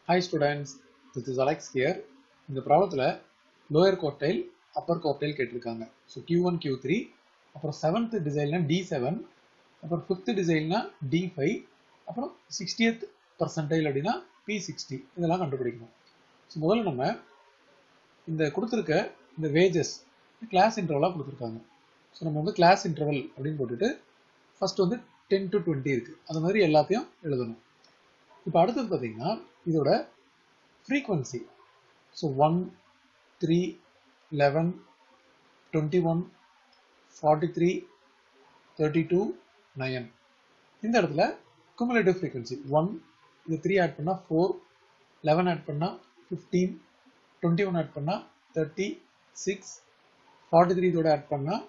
Hi students, this is Alex here. இந்த ப்ராப்ளத்தில் lower கோட்டைல் upper quartile கேட்டிருக்காங்க so Q one Q three அப்புறம் seventh டிசைன்னா டி செவன் அப்புறம் ஃபிஃப்த் டிசைன்னா டி ஃபைவ் அப்புறம் சிக்ஸ்டியத் பர்சன்டைல் அப்படின்னா பி சிக்ஸ்டி இதெல்லாம் கண்டுபிடிக்கணும் ஸோ முதல்ல நம்ம இந்த கொடுத்துருக்க இந்த வேஜஸ் கிளாஸ் இன்டர்வலாக கொடுத்துருக்காங்க ஸோ நம்ம வந்து கிளாஸ் இன்டர்வல் அப்படின்னு போட்டுட்டு ஃபர்ஸ்ட் வந்து டென் டு டுவெண்ட்டி இருக்குது அது மாதிரி எல்லாத்தையும் எழுதணும் இப்போ அடுத்தது பார்த்தீங்கன்னா இதோட frequency so one three eleven twenty one forty three thirty two nine இந்த இடத்துல குமுலேட்டிவ் ஃப்ரீக்வன்சி ஒன் இது த்ரீ ஆட் பண்ணால் ஃபோர் லெவன் ஆட் பண்ணால் ஃபிஃப்டீன் டுவெண்ட்டி ஒன் ஆட் பண்ணால் தேர்ட்டி சிக்ஸ் ஃபார்ட்டி த்ரீ இதோட ஆட் பண்ணால்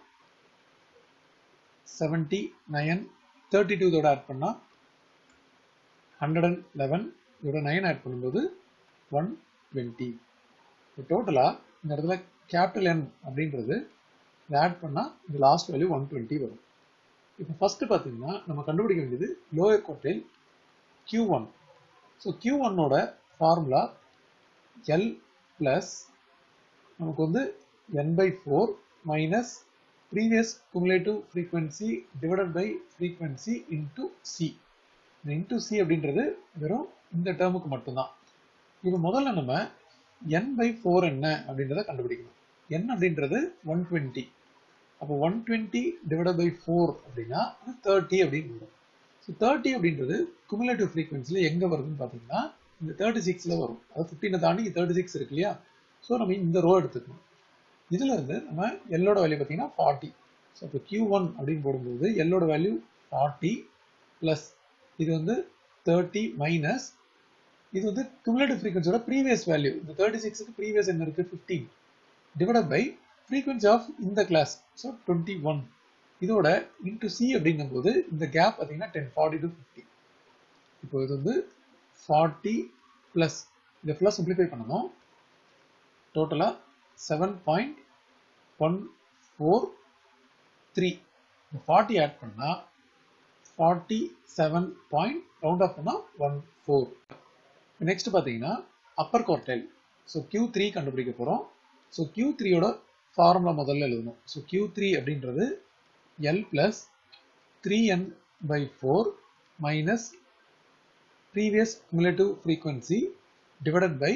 செவன்ட்டி நயன் தேர்ட்டி டூ இதோட add பண்ணால் ஹண்ட்ரட் அண்ட் லெவன் இதோட நைன் ஆட் பண்ணும்போது ஒன் டுவெண்ட்டி டோட்டலாக இந்த இடத்துல கேபிட்டல் என் அப்படின்றது இதை ஆட் பண்ணால் இந்த லாஸ்ட் வேல்யூ ஒன் டுவெண்ட்டி வரும் இப்போ ஃபஸ்ட்டு பார்த்தீங்கன்னா நம்ம கண்டுபிடிக்க வேண்டியது lower quartile Q one so Q ஒன்னோட ஃபார்முலா எல் ப்ளஸ் நமக்கு வந்து N by four minus previous cumulative frequency divided by frequency into C இந்த இன்டு சி அப்படின்றது வெறும் இந்த டேர்முக்கு மட்டும்தான் இப்போ முதல்ல நம்ம என் பை ஃபோர் என்ன அப்படின்றத கண்டுபிடிக்கணும் என் அப்படின்றது ஒன் டுவெண்ட்டி அப்போ one twenty divide by four அப்படின்னா தேர்ட்டி அப்படின்னு வரும் ஸோ தேர்ட்டி அப்படின்றது குமுலேட்டிவ் ஃப்ரீக்வன்சியில் எங்கே வருதுன்னு பார்த்தீங்கன்னா இந்த தேர்ட்டி சிக்ஸில் வரும் அது ஃபிஃப்டீனை தாண்டி தேர்ட்டி சிக்ஸ் இருக்கு இல்லையா ஸோ நம்ம இந்த ரோ எடுத்துக்கணும் இதில் இருந்து நம்ம எல்லோட வேல்யூ பார்த்தீங்கன்னா ஃபார்ட்டி ஸோ இப்போ கியூ ஒன் அப்படின்னு போடும்போது எல்லோட வேல்யூ ஃபார்ட்டி ப்ளஸ் இது வந்து தேர்ட்டி மைனஸ் இது வந்து குமுலேட்டிவ் ஃப்ரீக்வன்சியோட ப்ரீவியஸ் வேல்யூ இந்த தேர்ட்டி சிக்ஸுக்கு ப்ரீவியஸ் என்ன இருக்குது fifteen divide by frequency of இந்த கிளாஸ் ஸோ டுவெண்ட்டி ஒன் இதோட இன்டு சி அப்படிங்கும்போது இந்த கேப் பார்த்தீங்கன்னா டென் ஃபார்ட்டி டு ஃபிஃப்டி இப்போ இது வந்து ஃபார்ட்டி ப்ளஸ் இதை ஃபுல்லாக சிம்பிளிஃபை பண்ணணும் டோட்டலாக seven point one four three இந்த ஃபார்ட்டி ஆட் பண்ணால் forty seven point round off பண்ணால் ஒன் ஃபோர் நெக்ஸ்ட் பார்த்தீங்கன்னா upper quartile so Q three கண்டுபிடிக்க போகிறோம் ஸோ கியூ த்ரீயோட ஃபார்முலா முதல்ல எழுதணும் ஸோ கியூ த்ரீ அப்படின்றது L plus three N by four minus previous cumulative frequency divided by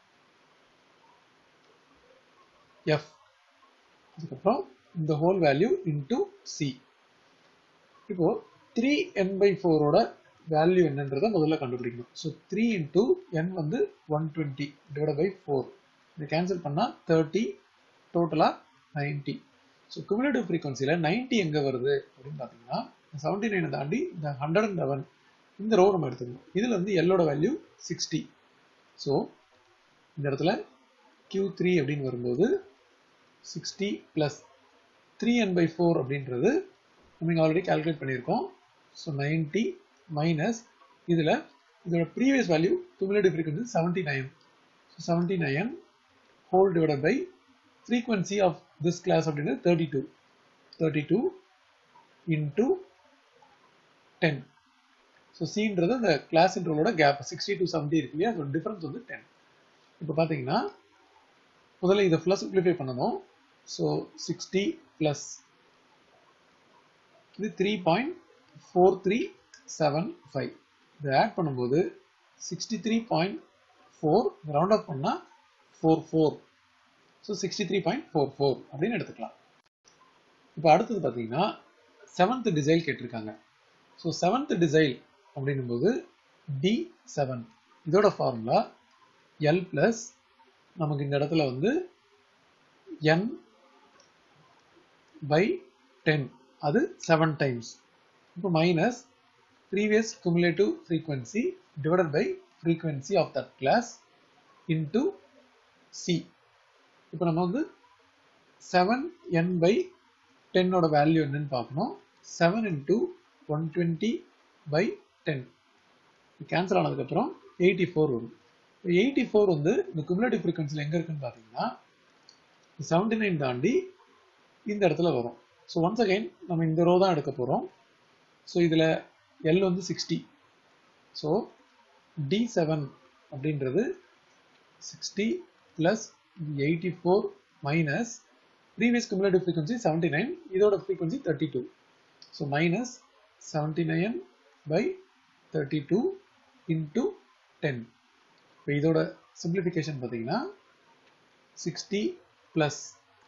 F அதுக்கப்புறம் இந்த ஹோல் வேல்யூ இன்டு சி இப்போ த்ரீ என் பை ஃபோரோட வேல்யூ என்னன்றதை முதல்ல கண்டுபிடிக்கணும் ஸோ த்ரீ இன்டூ என் வந்து one twenty divide by four இதை கேன்சல் பண்ணால் தேர்ட்டி டோட்டலாக நைன்ட்டி ஸோ குமுலேட்டிவ் ஃப்ரீக்வன்சியில் நைன்ட்டி எங்கே வருது அப்படின்னு பார்த்தீங்கன்னா செவன்ட்டி நைனை தாண்டி இந்த ஹண்ட்ரட் அண்ட் லெவன் இந்த ரோ நம்ம எடுத்துக்கணும் இதில் வந்து எல்லோட வேல்யூ சிக்ஸ்டி ஸோ இந்த இடத்துல கியூ த்ரீ அப்படின்னு வரும்போது sixty plus three N by four அப்படின்றது நம்ம இங்கே ஆல்ரெடி கால்குலேட் பண்ணியிருக்கோம் ஸோ நைன்ட்டி மைனஸ் இதில் இதோட previous value cumulative frequency seventy nine so seventy nine whole divide by frequency of this class அப்படின்றது thirty two thirty two into ten so சின்றது அந்த class இன்டர்வலோட கேப் சிக்ஸ்டி டு செவன்ட்டி இருக்கு இல்லையா அதோட difference வந்து டென் இப்போ பார்த்தீங்கன்னா முதல்ல இதை ஃபுல்லாக சிம்பிளிஃபை பண்ணணும் ஸோ சிக்ஸ்டி ப்ளஸ் இது three point four three seven five இதை ஆட் பண்ணும்போது sixty three point four round up பண்ணால் four four so sixty three point four four அப்படின்னு எடுத்துக்கலாம் இப்போ அடுத்தது பார்த்தீங்கன்னா செவன்த் டிசைல் கேட்டிருக்காங்க ஸோ செவன்த் டிசைல் அப்படின்னும்போது டி செவன் இதோட ஃபார்முலா எல் ப்ளஸ் நமக்கு இந்த இடத்துல வந்து என் பை டென் அது செவன் டைம்ஸ் இப்போ minus previous cumulative frequency divided by frequency of that class into C இப்போ நம்ம வந்து செவன் என் பை டென்னோட வேல்யூ என்னன்னு பார்க்கணும் seven into one twenty by ten cancel ஆனதுக்கப்புறம் எயிட்டி ஃபோர் வரும் இப்போ எயிட்டி ஃபோர் வந்து இந்த குமுலேட்டிவ் ஃப்ரீக்வன்சியில் எங்கே இருக்குன்னு பார்த்தீங்கன்னா செவன்டி நைன் தாண்டி இந்த இடத்துல வரும் ஸோ ஒன்ஸ் அகைன் நம்ம இந்த ரோ தான் எடுக்க போகிறோம் ஸோ இதில் எல் வந்து சிக்ஸ்டி ஸோ டி செவன் அப்படின்றது sixty plus eighty four minus previous cumulative frequency seventy nine இதோட frequency thirty two so minus seventy nine by thirty two into ten இப்போ இதோட சிம்பிளிஃபிகேஷன் பார்த்தீங்கன்னா sixty plus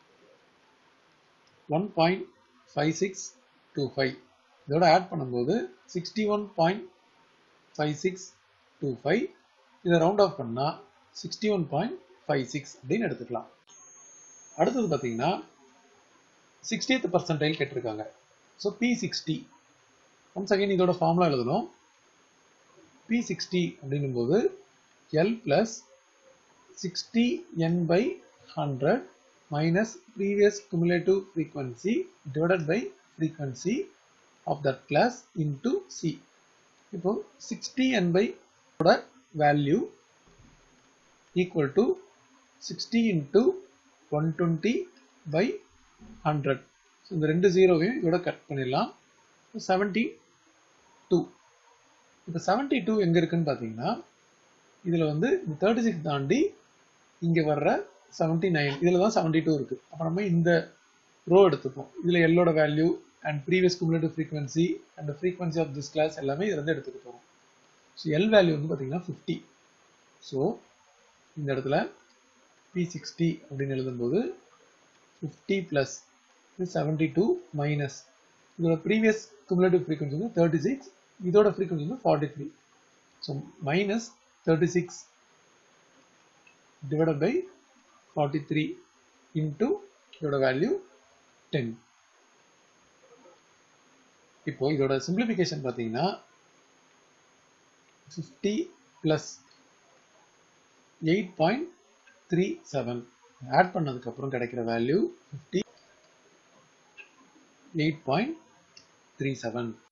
one point five six two five இதோட add பண்ணும்போது sixty one point five six two five இதை round off பண்ணால் sixty one point five six அப்படின்னு எடுத்துக்கலாம் அடுத்தது பார்த்தீங்கன்னா சிக்ஸ்டியத் பர்சன்டைல் கேட்டிருக்காங்க so P sixty once again இதோட ஃபார்முலா எழுதணும் பி சிக்ஸ்டி அப்படிங்கும்போது L plus sixty N by hundred minus previous cumulative frequency divided by frequency of that class into C இப்போ sixty N by value equal to sixty into one twenty by hundred so இந்த ரெண்டு ஜீரோவையும் இதோட cut பண்ணிடலாம் seventy two இப்போ seventy two எங்கே இருக்குன்னு பார்த்தீங்கன்னா இதில் வந்து இந்த தேர்ட்டி சிக்ஸ் தாண்டி இங்கே வர்ற செவன்ட்டி நைன் இதில் தான் செவன்ட்டி டூ இருக்குது அப்போ நம்ம இந்த ரோ எடுத்துப்போம் இதில் எல்லோட value and previous cumulative frequency and frequency of this class எல்லாமே இதில் எடுத்துக்க போகிறோம் ஸோ எல் வேல்யூ வந்து பார்த்தீங்கன்னா ஃபிஃப்டி ஸோ இந்த இடத்துல பி சிக்ஸ்டி அப்படின்னு எழுதும்போது fifty plus seventy two minus இதோட ப்ரீவியஸ் குமுலேட்டிவ் ஃப்ரீக்வன்சி வந்து தேர்ட்டி சிக்ஸ் இதோட ஃப்ரீக்வன்சி வந்து forty three so minus thirty six divided by 43 into இதோட வேல்யூ 10 இப்போ இதோட சிம்பிளிஃபிகேஷன் பார்த்தீங்கன்னா 50 plus 8.37 ஆட் பண்ணதுக்கு அப்புறம் கிடைக்கிற வேல்யூ 50 8.37